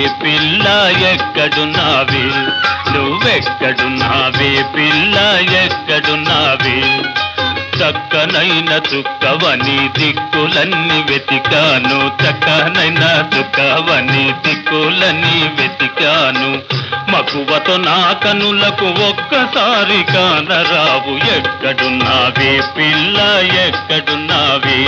పిల్ల ఎక్కడున్నావే నువ్వెక్కడున్నావే పిల్ల ఎక్కడున్నావే చక్కనైన చుక్కవని దిక్కులన్నీ వెతికాను చక్కనైన చుక్కవని దిక్కులన్నీ వెతికాను మకువతో నా కనులకు ఒక్కసారి కానరావు ఎక్కడున్నావే పిల్ల ఎక్కడున్నావే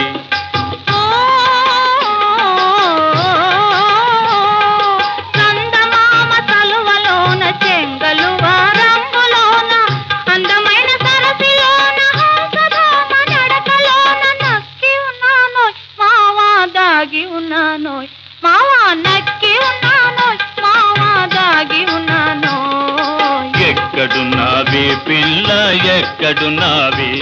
చందమామ తలువలోన చెంగలువ రంగులోన అందమైన సరసిలోన హంసధామ నడకలోన నక్కి ఉన్నాను మావా దాగి ఉన్నాను మావా నక్కి ఉన్నాను మావా దాగి ఉన్నాను ఎక్కడున్నావే పిల్ల ఎక్కడున్నావే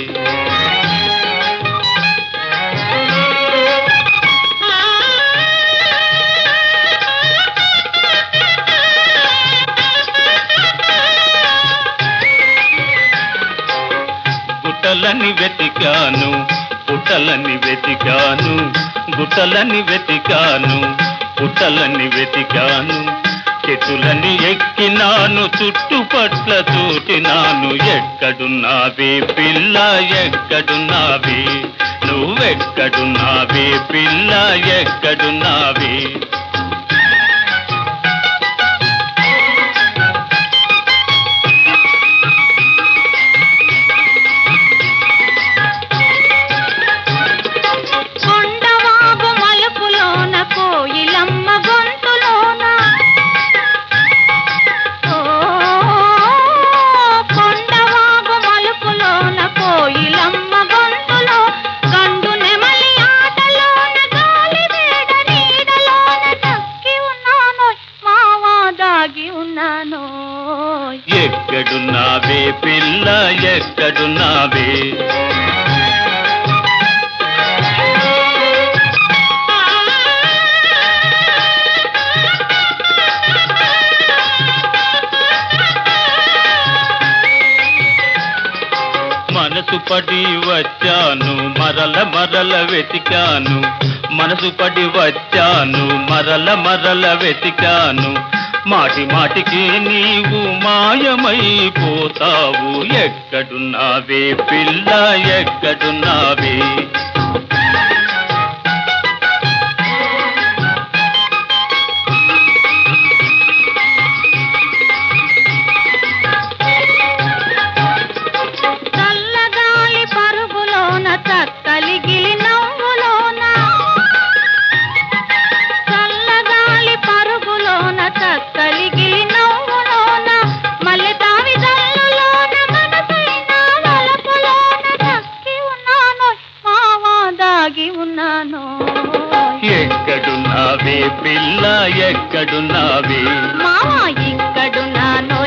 గుట్టలని వెతికాను పుట్టలని వెతికాను గుట్టలని వెతికాను పుట్టలని వెతికాను చెట్టులని ఎక్కినాను చుట్టుపట్ల చూచినాను ఎక్కడున్నావే పిల్ల ఎక్కడున్నావే నువ్వెక్కడున్నావే పిల్ల ఎక్కడున్నావే కొండవాగు మలుపులోన కోయిలమ్మ గొంతులోన ఓ, కొండవాగు మలుపులోన కోయిలమ్మ గొంతులో గండు నెమలి ఆటలోన గాలి వేడ నీడలోన దక్కి ఉన్నాను మావా దాగి ఉన్నాను ఎక్కడున్నావే పిల్ల ఎక్కడున్నావే మనసు పడి వచ్చాను మరల మరల వెతికాను మనసు పడి వచ్చాను మరల మరల వెతికాను మాటి మాటికి నీవు మాయమైపోతావు ఎక్కడున్నావే పిల్ల ఎక్కడున్నావే చల్లగాలి పరుగులోన చక్కలిగిలి నవ్వులోన చల్లగాలి పరుగులోన చక్కలిగిలి నవ్వులోన మల్లె తావి జల్లులోన మనసైన వలపులోన దక్కి ఉన్నాను మావా దాగి ఉన్నాను ఎక్కడున్నావే పిల్ల ఎక్కడున్నావే మావా ఇక్కడున్నాను